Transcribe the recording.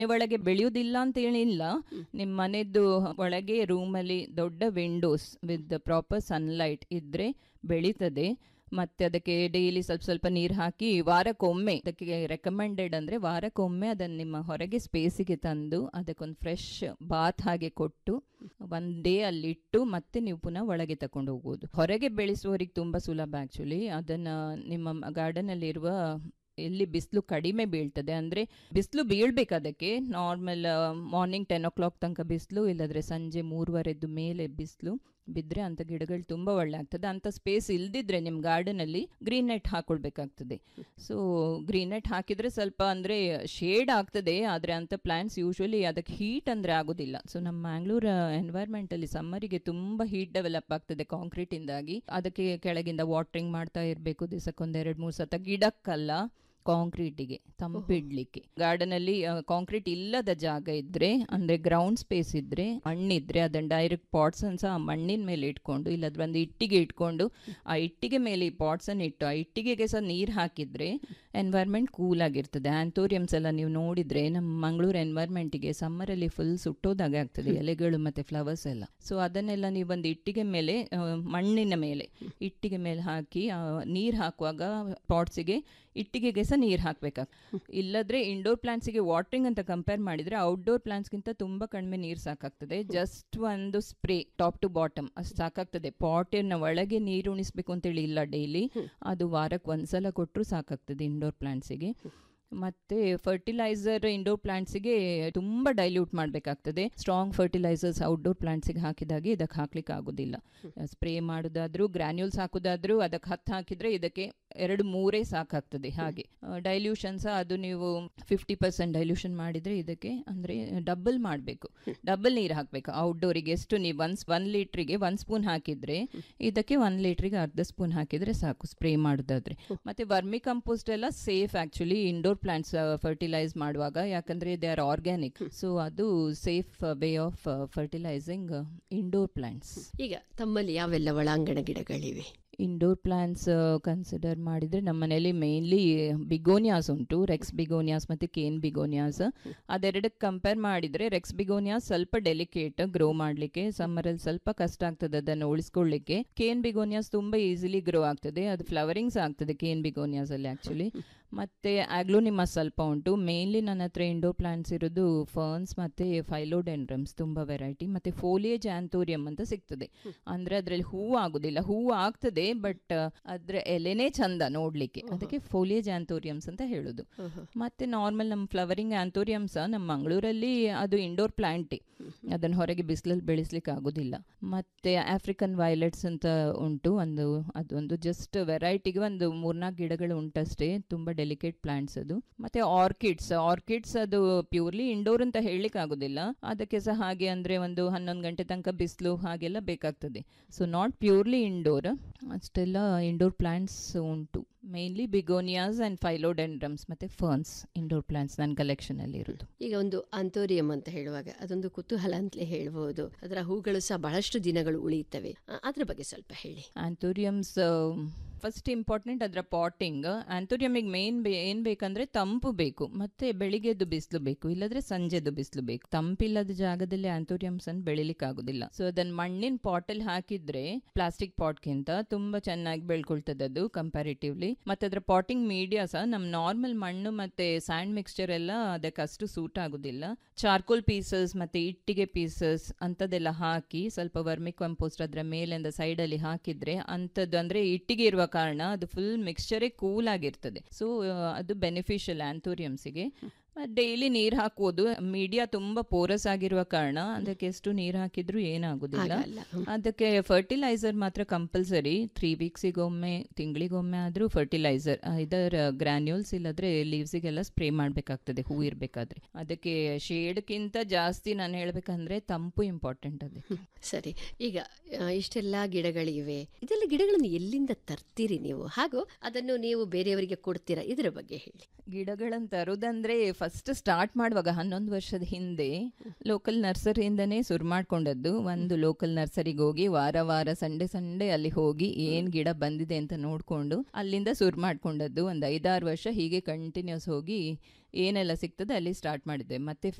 ಒಳಗೆ ಬೆಳೆಯುವುದಿಲ್ಲ ಅಂತ ಏನಿಲ್ಲ ನಿಮ್ಮ ಮನೆದ್ದು ಒಳಗೆ ರೂಮಲ್ಲಿ ದೊಡ್ಡ ವಿಂಡೋಸ್ ವಿತ್ ಪ್ರಾಪರ್ ಸನ್ಲೈಟ್ ಇದ್ರೆ ಬೆಳೀತದೆ ಮತ್ತೆ ಅದಕ್ಕೆ ಡೈಲಿ ಸ್ವಲ್ಪ ಸ್ವಲ್ಪ ನೀರು ಹಾಕಿ ವಾರಕ್ಕೊಮ್ಮೆ ಅದಕ್ಕೆ ರೆಕಮೆಂಡೆಡ್ ಅಂದ್ರೆ ವಾರಕ್ಕೊಮ್ಮೆ ಅದನ್ನು ನಿಮ್ಮ ಹೊರಗೆ ಸ್ಪೇಸಿಗೆ ತಂದು ಅದಕ್ಕೊಂದು ಫ್ರೆಶ್ ಬಾತ್ ಹಾಗೆ ಕೊಟ್ಟು ಒನ್ ಡೇ ಅಲ್ಲಿಟ್ಟು ಮತ್ತೆ ನೀವು ಪುನಃ ಒಳಗೆ ತಕೊಂಡು ಹೋಗ್ಬೋದು ಹೊರಗೆ ಬೆಳೆಸುವವರಿಗೆ ತುಂಬಾ ಸುಲಭ ಆಕ್ಚುಲಿ ಅದನ್ನ ನಿಮ್ಮ ಗಾರ್ಡನ್ ಅಲ್ಲಿ ಇರುವ ಎಲ್ಲಿ ಬಿಸಿಲು ಕಡಿಮೆ ಬೀಳ್ತದೆ ಅಂದ್ರೆ ಬಿಸಿಲು ಬೀಳ್ಬೇಕು ಅದಕ್ಕೆ normal morning ten o'clock ತನಕ ಬಿಸಿಲು ಇಲ್ಲದ್ರೆ ಸಂಜೆ ಮೂರುವರೆದ್ದು ಮೇಲೆ ಬಿಸಿಲು ಬಿದ್ದರೆ ಅಂಥ ಗಿಡಗಳು ತುಂಬ ಒಳ್ಳೆ ಆಗ್ತದೆ ಅಂಥ ಸ್ಪೇಸ್ ಇಲ್ದಿದ್ರೆ ನಿಮ್ಮ ಗಾರ್ಡನಲ್ಲಿ ಗ್ರೀನ್ ನೆಟ್ ಹಾಕೊಳ್ಬೇಕಾಗ್ತದೆ ಸೊ ಗ್ರೀನ್ ನೆಟ್ ಹಾಕಿದರೆ ಸ್ವಲ್ಪ ಅಂದರೆ ಶೇಡ್ ಆಗ್ತದೆ ಆದರೆ ಅಂಥ ಪ್ಲಾಂಟ್ಸ್ ಯೂಶ್ವಲಿ ಅದಕ್ಕೆ ಹೀಟ್ ಅಂದರೆ ಆಗೋದಿಲ್ಲ ಸೊ ನಮ್ಮ ಮ್ಯಾಂಗ್ಳೂರ್ ಎನ್ವೈರ್ಮೆಂಟಲ್ಲಿ ಸಮ್ಮರಿಗೆ ತುಂಬ ಹೀಟ್ ಡೆವಲಪ್ ಆಗ್ತದೆ ಕಾಂಕ್ರೀಟಿಂದಾಗಿ ಅದಕ್ಕೆ ಕೆಳಗಿಂದ ವಾಟ್ರಿಂಗ್ ಮಾಡ್ತಾ ಇರಬೇಕು ದಿವಸಕ್ಕೊಂದು ಎರಡು ಮೂರು ಸತ ಗಿಡಕ್ಕಲ್ಲ ಕಾಂಕ್ರೀಟಿಗೆ ತಂಪಿಡ್ಲಿಕ್ಕೆ ಗಾರ್ಡನ್ ಅಲ್ಲಿ ಕಾಂಕ್ರೀಟ್ ಇಲ್ಲದ ಜಾಗ ಇದ್ರೆ ಅಂದ್ರೆ ಗ್ರೌಂಡ್ ಸ್ಪೇಸ್ ಇದ್ರೆ ಮಣ್ಣಿದ್ರೆ ಅದನ್ನ ಡೈರೆಕ್ಟ್ ಪಾಟ್ಸ್ ಅನ್ನು ಸಹ ಮಣ್ಣಿನ ಮೇಲೆ ಇಟ್ಕೊಂಡು ಇಲ್ಲದ್ರೆ ಒಂದು ಇಟ್ಟಿಗೆ ಇಟ್ಕೊಂಡು ಆ ಇಟ್ಟಿಗೆ ಮೇಲೆ ಈ ಪಾಟ್ಸ್ ಅನ್ನು ಇಟ್ಟು ಆ ಇಟ್ಟಿಗೆಗೆ ಸಹ ನೀರು ಹಾಕಿದ್ರೆ ಎನ್ವೈರ್ಮೆಂಟ್ ಕೂಲ್ ಆಗಿರ್ತದೆ ಆಂಥೋರಿಯಮ್ಸ್ ಎಲ್ಲ ನೀವು ನೋಡಿದ್ರೆ ನಮ್ಮ ಮಂಗಳೂರು ಎನ್ವೈರ್ಮೆಂಟಿಗೆ ಸಮ್ಮರಲ್ಲಿ ಫುಲ್ ಸುಟ್ಟೋದಾಗೆ ಆಗ್ತದೆ ಎಲೆಗಳು ಮತ್ತೆ ಫ್ಲವರ್ಸ್ ಎಲ್ಲ ಸೊ ಅದನ್ನೆಲ್ಲ ನೀವು ಒಂದು ಇಟ್ಟಿಗೆ ಮೇಲೆ ಆ, ಮಣ್ಣಿನ ಮೇಲೆ ಇಟ್ಟಿಗೆ ಮೇಲೆ ಹಾಕಿ ನೀರು ಹಾಕುವಾಗ ಪಾಟ್ಸಿಗೆ ಇಟ್ಟಿಗೆಗೆ ಸಹ ನೀರು ಹಾಕ್ಬೇಕಾಗ್ತದೆ ಇಲ್ಲದ್ರೆ ಇಂಡೋರ್ ಪ್ಲಾಂಟ್ಸಿಗೆ ವಾಟ್ರಿಂಗ್ ಅಂತ ಕಂಪೇರ್ ಮಾಡಿದ್ರೆ ಔಟ್ಡೋರ್ ಪ್ಲಾಂಟ್ಸ್ಗಿಂತ ತುಂಬಾ ಕಡಿಮೆ ನೀರು ಸಾಕಾಗ್ತದೆ ಜಸ್ಟ್ ಒಂದು ಸ್ಪ್ರೇ ಟಾಪ್ ಟು ಬಾಟಮ್ ಅಷ್ಟು ಸಾಕಾಗ್ತದೆ ಪಾಟಿನ ಒಳಗೆ ನೀರು ಉಣಿಸ್ಬೇಕು ಅಂತೇಳಿ ಇಲ್ಲ ಡೈಲಿ ಅದು ವಾರಕ್ಕೆ ಒಂದ್ಸಲ ಕೊಟ್ಟರು ಸಾಕಾಗ್ತದೆ ಇಂಡೋರ್ ಪ್ಲಾಂಟ್ಸಿಗೆ ಮತ್ತೆ ಫರ್ಟಿಲೈಸರ್ ಇಂಡೋರ್ ಪ್ಲಾಂಟ್ಸಿಗೆ ತುಂಬ ಡೈಲ್ಯೂಟ್ ಮಾಡಬೇಕಾಗ್ತದೆ ಸ್ಟ್ರಾಂಗ್ ಫರ್ಟಿಲೈಸರ್ಸ್ ಔಟ್ಡೋರ್ ಪ್ಲಾಂಟ್ಸಿಗೆ ಹಾಕಿದಾಗೆ ಇದಕ್ಕೆ ಹಾಕ್ಲಿಕ್ಕೆ ಆಗೋದಿಲ್ಲ ಸ್ಪ್ರೇ ಮಾಡೋದಾದ್ರೂ ಗ್ರ್ಯಾನ್ಯೂಲ್ಸ್ ಹಾಕೋದಾದ್ರೂ ಅದಕ್ಕೆ ಹತ್ತು ಹಾಕಿದ್ರೆ ಇದಕ್ಕೆ ಎರಡು ಮೂರೇ ಸಾಕಾಗ್ತದೆ ಹಾಗೆ ಡೈಲ್ಯೂಷನ್ ಸಹ ಅದು ನೀವು ಫಿಫ್ಟಿ ಪರ್ಸೆಂಟ್ ಡೈಲ್ಯೂಷನ್ ಮಾಡಿದ್ರೆ ಇದಕ್ಕೆ ಅಂದ್ರೆ ಡಬಲ್ ಮಾಡಬೇಕು ಡಬಲ್ ನೀರು ಹಾಕಬೇಕು ಔಟ್ಡೋರಿಗೆ ಎಷ್ಟು ನೀವು ಒನ್ಸ್ ಒನ್ ಲೀಟ್ರಿಗೆ ಒನ್ ಸ್ಪೂನ್ ಹಾಕಿದ್ರೆ ಇದಕ್ಕೆ ಒನ್ ಲೀಟ್ರಿಗೆ ಅರ್ಧ ಸ್ಪೂನ್ ಹಾಕಿದ್ರೆ ಸಾಕು ಸ್ಪ್ರೇ ಮಾಡೋದಾದ್ರೆ ಮತ್ತೆ ವರ್ಮಿ ಕಂಪೋಸ್ಟ್ ಎಲ್ಲ safe actually indoor plants fertilise ಮಾಡುವಾಗ ಯಾಕಂದ್ರೆ ದೇ ಆರ್ ಆರ್ಗ್ಯಾನಿಕ್ ಸೊ ಅದು safe way of fertilising indoor plants ಈಗ ತಮ್ಮಲ್ಲಿ ಯಾವೆಲ್ಲ ಒಳಾಂಗಣ ಗಿಡಗಳಿವೆ ಇಂಡೋರ್ ಪ್ಲಾಂಟ್ಸ್ ಕನ್ಸಿಡರ್ ಮಾಡಿದರೆ ನಮ್ಮ ಮನೆಯಲ್ಲಿ ಮೇನ್ಲಿ ಬಿಗೋನಿಯಾಸ್ ಉಂಟು ರೆಕ್ಸ್ ಬಿಗೋನಿಯಾಸ್ ಮತ್ತು ಕೇನ್ ಬಿಗೋನಿಯಾಸ್ ಅದೆರಡಕ್ಕೆ ಕಂಪೇರ್ ಮಾಡಿದರೆ ರೆಕ್ಸ್ ಬಿಗೋನಿಯಾಸ್ ಸ್ವಲ್ಪ ಡೆಲಿಕೇಟ್ ಗ್ರೋ ಮಾಡಲಿಕ್ಕೆ ಸಮ್ಮರಲ್ಲಿ ಸ್ವಲ್ಪ ಕಷ್ಟ ಆಗ್ತದೆ ಅದನ್ನು ಉಳಿಸ್ಕೊಳ್ಳಿಕ್ಕೆ ಕೇನ್ ಬಿಗೋನಿಯಾಸ್ ತುಂಬ ಈಸಿಲಿ ಗ್ರೋ ಆಗ್ತದೆ ಅದು ಫ್ಲವರಿಂಗ್ಸ್ ಆಗ್ತದೆ ಕೇನ್ ಬಿಗೋನಿಯಾಸ್ ಅಲ್ಲಿ ಆ್ಯಕ್ಚುಲಿ ಮತ್ತೆ ಆಗ್ಲೋನಿಮಸ್ ಸ್ವಲ್ಪ ಉಂಟು ಮೇನ್ಲಿ ನನ್ನ ಹತ್ರ ಇಂಡೋರ್ ಪ್ಲಾಂಟ್ಸ್ ಇರೋದು ಫರ್ನ್ಸ್ ಮತ್ತೆ ಫೈಲೋಡೆಂಡ್ರಮ್ಸ್ ತುಂಬ ವೆರೈಟಿ ಮತ್ತೆ ಫೋಲಿಯೇಜ್ ಆಂಥೋರಿಯಂ ಅಂತ ಸಿಗ್ತದೆ ಅಂದ್ರೆ ಅದರಲ್ಲಿ ಹೂವು ಆಗುದಿಲ್ಲ ಹೂವು ಆಗ್ತದೆ ಬಟ್ ಅದ್ರ ಎಲೆನೇ ಚಂದ ನೋಡ್ಲಿಕ್ಕೆ ಅದಕ್ಕೆ ಫೋಲಿಯೇಜ್ ಆಂಥೋರಿಯಮ್ಸ್ ಅಂತ ಹೇಳುದು ಮತ್ತೆ ನಾರ್ಮಲ್ ನಮ್ಮ ಫ್ಲವರಿಂಗ್ ಆಂಥೋರಿಯಮ್ಸ್ ನಮ್ಮ ಮಂಗಳೂರಲ್ಲಿ ಅದು ಇಂಡೋರ್ ಪ್ಲಾಂಟೇ ಅದನ್ನು ಹೊರಗೆ ಬಿಸಿಲಲ್ಲಿ ಬೆಳೆಸ್ಲಿಕ್ಕೆ ಆಗೋದಿಲ್ಲ ಮತ್ತೆ ಆಫ್ರಿಕನ್ ವೈಲೆಟ್ಸ್ ಅಂತ ಉಂಟು ಒಂದು ಅದೊಂದು ಜಸ್ಟ್ ವೆರೈಟಿಗೆ ಒಂದು ಮೂರ್ನಾಲ್ಕು ಗಿಡಗಳು ಉಂಟಷ್ಟೇ ತುಂಬಾ ಡೆಲಿಕೇಟ್ ಪ್ಲಾಂಟ್ಸ್ ಅದು ಮತ್ತೆ ಆರ್ಕಿಡ್ಸ್ ಆರ್ಕಿಡ್ಸ್ ಅದು ಪ್ಯೂರ್ಲಿ ಇಂಡೋರ್ ಅಂತ ಹೇಳಲಿಕ್ಕೆ ಆಗೋದಿಲ್ಲ ಅದಕ್ಕೆ ಸಹ ಹಾಗೆ ಅಂದ್ರೆ ಒಂದು ಹನ್ನೊಂದು ಗಂಟೆ ತನಕ ಬಿಸಿಲು ಹಾಗೆಲ್ಲ ಬೇಕಾಗ್ತದೆ ಸೊ ನಾಟ್ ಪ್ಯೂರ್ಲಿ ಇಂಡೋರ್ ಅಷ್ಟೆಲ್ಲ ಇಂಡೋರ್ ಪ್ಲಾಂಟ್ಸ್ ಉಂಟು ಮೇನ್ಲಿ ಬಿಗೋನಿಯಾಸ್ ಅಂಡ್ ಫೈಲೋಡೆಂಡ್ರಮ್ಸ್ ಮತ್ತೆ ಫರ್ನ್ಸ್ ಇಂಡೋರ್ ಪ್ಲಾಂಟ್ಸ್ ನನ್ನ ಕಲೆಕ್ಷನ್ ಅಲ್ಲಿ ಇರೋದು ಈಗ ಒಂದು ಆಂತೋರಿಯಂ ಅಂತ ಹೇಳುವಾಗ ಅದೊಂದು ಕುತೂಹಲ ಅಂತಲೇ ಹೇಳ್ಬೋದು ಅದರ ಹೂಗಳು ಸಹ ಬಹಳಷ್ಟು ದಿನಗಳು ಉಳಿಯುತ್ತವೆ ಆ, ಅದ್ರ ಬಗ್ಗೆ ಸ್ವಲ್ಪ ಹೇಳಿ ಆಂಥೋರಿಯಮ್ಸ್ ಫಸ್ಟ್ ಇಂಪಾರ್ಟೆಂಟ್ ಅದರ ಪಾಟಿಂಗ್ ಆಂಥೋರಿಯಮಿಗೆ ಮೇನ್ ಬೇ ಏನು ಬೇಕಂದ್ರೆ ತಂಪು ಬೇಕು ಮತ್ತೆ ಬೆಳಿಗ್ಗೆದ್ದು ಬಿಸಿಲು ಬೇಕು ಇಲ್ಲದ್ರೆ ಸಂಜೆದು ಬಿಸಿಲು ಬೇಕು ತಂಪಿಲ್ಲದ ಜಾಗದಲ್ಲಿ ಆಂಥೋರಿಯಮ್ಸ್ ಅನ್ನು ಬೆಳಿಲಿಕ್ಕೆ ಆಗುದಿಲ್ಲ ಸೊ ಅದನ್ನ ಮಣ್ಣಿನ ಪಾಟಲ್ಲಿ ಹಾಕಿದ್ರೆ ಪ್ಲಾಸ್ಟಿಕ್ ಪಾಟ್ಗಿಂತ ತುಂಬಾ ಚೆನ್ನಾಗಿ ಬೆಳ್ಕೊಳ್ತದೆ ಅದು ಕಂಪ್ಯಾರಿಟಿವ್ಲಿ ಮತ್ತೆ ಅದರ ಪಾಟಿಂಗ್ ಮೀಡಿಯಾ ಸಹ ನಮ್ಮ ನಾರ್ಮಲ್ ಮಣ್ಣು ಮತ್ತೆ ಸ್ಯಾಂಡ್ ಮಿಕ್ಸ್ಚರ್ ಎಲ್ಲ ಅದಕ್ಕೆ ಅಷ್ಟು ಸೂಟ್ ಆಗುದಿಲ್ಲ ಚಾರ್ಕೋಲ್ ಪೀಸಸ್ ಮತ್ತೆ ಇಟ್ಟಿಗೆ ಪೀಸಸ್ ಅಂತದೆಲ್ಲ ಹಾಕಿ ಸ್ವಲ್ಪ ವರ್ಮಿ ಕಂಪೋಸ್ಟ್ ಅದರ ಮೇಲಿಂದ ಸೈಡ್ ಅಲ್ಲಿ ಹಾಕಿದ್ರೆ ಅಂತದ್ದು ಅಂದ್ರೆ ಇಟ್ಟಿಗೆ ಇರುವ ಕಾರಣ ಅದು ಫುಲ್ ಮಿಕ್ಸ್ಚರೇ ಕೂಲ್ ಆಗಿರ್ತದೆ ಸೊ ಅದು ಬೆನಿಫಿಷಿಯಲ್ ಆಂಥೋರಿಯಮ್ಸಿಗೆ ಡೈಲಿ ನೀರು ಹಾಕುವುದು ಮೀಡಿಯಾ ತುಂಬಾ ಪೋರಸ್ ಆಗಿರುವ ಕಾರಣ ಅದಕ್ಕೆ ಎಷ್ಟು ನೀರು ಹಾಕಿದ್ರು ಏನಾಗುದಿಲ್ಲ ಹಾಗಲ್ಲ. ಹ್ಮ್. ಅದಕ್ಕೆ ಫರ್ಟಿಲೈಸರ್ ಮಾತ್ರ ಕಂಪಲ್ಸರಿ ತ್ರೀ ವೀಕ್ಸಿಗೊಮ್ಮೆ ತಿಂಗಳಿಗೊಮ್ಮೆ ಆದ್ರೂ ಫರ್ಟಿಲೈಸರ್ ಇದರ ಗ್ರಾನ್ಯೂಲ್ಸ್ ಇಲ್ಲದ್ರೆ ಲೀವ್ಸಿಗೆಲ್ಲ ಸ್ಪ್ರೇ ಮಾಡಬೇಕಾಗ್ತದೆ ಹೂ ಇರಬೇಕಾದ್ರೆ ಅದಕ್ಕೆ ಶೇಡ್ಗಿಂತ ಜಾಸ್ತಿ ನಾನು ಹೇಳ್ಬೇಕಂದ್ರೆ ತಂಪು ಇಂಪಾರ್ಟೆಂಟ್ ಅದಕ್ಕೆ ಸರಿ ಈಗ ಆ, ಇಷ್ಟೆಲ್ಲ ಗಿಡಗಳಿವೆ ಇದೆಲ್ಲ ಗಿಡಗಳನ್ನು ಎಲ್ಲಿಂದ ತರ್ತೀರಿ ನೀವು ಹಾಗೂ ಅದನ್ನು ನೀವು ಬೇರೆಯವರಿಗೆ ಕೊಡ್ತೀರಾ ಇದರ ಬಗ್ಗೆ ಹೇಳಿ ಗಿಡಗಳನ್ನು ತರುದಂದ್ರೆ ಫಸ್ಟ್ ಸ್ಟಾರ್ಟ್ ಮಾಡುವಾಗ ಹನ್ನೊಂದು ವರ್ಷದ ಹಿಂದೆ ಲೋಕಲ್ ನರ್ಸರಿಯಿಂದನೇ ಶುರು ಮಾಡ್ಕೊಂಡದ್ದು ಒಂದು ಲೋಕಲ್ ನರ್ಸರಿಗೆ ಹೋಗಿ ವಾರ ವಾರ ಸಂಡೆ ಸಂಡೆ ಅಲ್ಲಿ ಹೋಗಿ ಏನ್ ಗಿಡ ಬಂದಿದೆ ಅಂತ ನೋಡ್ಕೊಂಡು ಅಲ್ಲಿಂದ ಶುರು ಮಾಡ್ಕೊಂಡದ್ದು ಒಂದು ಐದಾರು ವರ್ಷ ಹೀಗೆ ಕಂಟಿನ್ಯೂಸ್ ಹೋಗಿ ಏನೆಲ್ಲ ಸಿಗ್ತದೆ ಅಲ್ಲಿ ಸ್ಟಾರ್ಟ್ ಮಾಡಿದ್ದೆ ಮತ್ತೆ